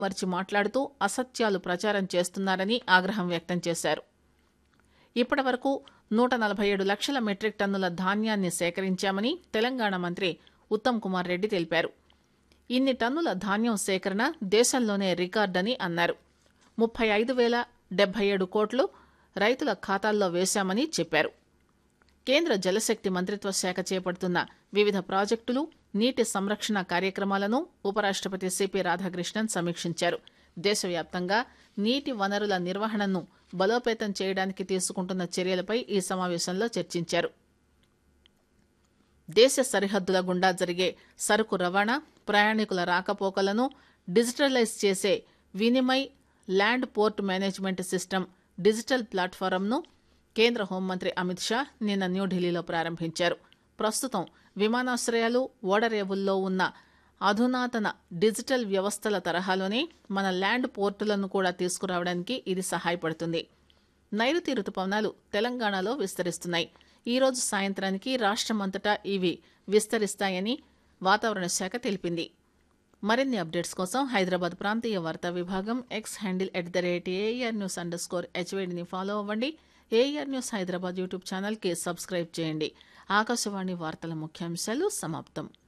వరిచి మాట్లాడుతూ అసత్యాలు ప్రచారం చేస్తున్నారని ఆగ్రహం వ్యక్తం చేశారు ఇప్పటి వరకు నూట నలభై ఏడు లక్షల మెట్రిక్ టన్నుల ధాన్యాన్ని సేకరించామని తెలంగాణ మంత్రి ఉత్తమ్ కుమార్ రెడ్డి తెలిపారు ఇన్ని టన్నుల ధాన్యం సేకరణ దేశంలోనే రికార్డని అన్నారు ముప్పై ఐదు వేల డెబ్బై ఏడు కోట్లు రైతుల ఖాతాల్లో వేశామని చెప్పారు కేంద్ర జలశక్తి మంత్రిత్వ శాఖ చేపడుతున్న వివిధ ప్రాజెక్టులు నీటి సంరక్షణ కార్యక్రమాలను ఉపరాష్టపతి సిపి రాధాకృష్ణన్ సమీక్షించారు దేశవ్యాప్తంగా నీటి వనరుల నిర్వహణను బలోపేతం చేయడానికి తీసుకుంటున్న చర్యలపై ఈ సమావేశంలో చర్చించారు దేశ సరిహద్దుల గుండా జరిగే సరుకు రవాణా ప్రయాణికుల రాకపోకలను డిజిటలైజ్ చేసే Vinimay land port management system digital ప్లాట్ఫారంను కేంద్ర హోంమంత్రి అమిత్ షా నిన్న న్యూఢిల్లీలో ప్రారంభించారు ప్రస్తుతం విమానాశ్రయాలు ఓడరేవుల్లో ఉన్న అధునాతన డిజిటల్ వ్యవస్థల తరహాలోనే మన ల్యాండ్ పోర్టులను కూడా తీసుకురావడానికి ఇది సహాయపడుతుంది నైరుతి రుతుపవనాలు తెలంగాణలో విస్తరిస్తున్నాయి ఈ రోజు సాయంత్రానికి రాష్టమంతటా ఇవి విస్తరిస్తాయని వాతావరణ శాఖ తెలిపింది మరిన్ని అప్డేట్స్ కోసం హైదరాబాద్ ప్రాంతీయ వార్తా విభాగం X handle at the rate A R news under score హెచ్వేడిని ఫాలో అవ్వండి ఏఆర్ న్యూస్ హైదరాబాద్ యూట్యూబ్ ఛానల్కి సబ్స్క్రైబ్ చేయండి ఆకాశవాణి వార్తల ముఖ్యాంశాలు సమాప్తం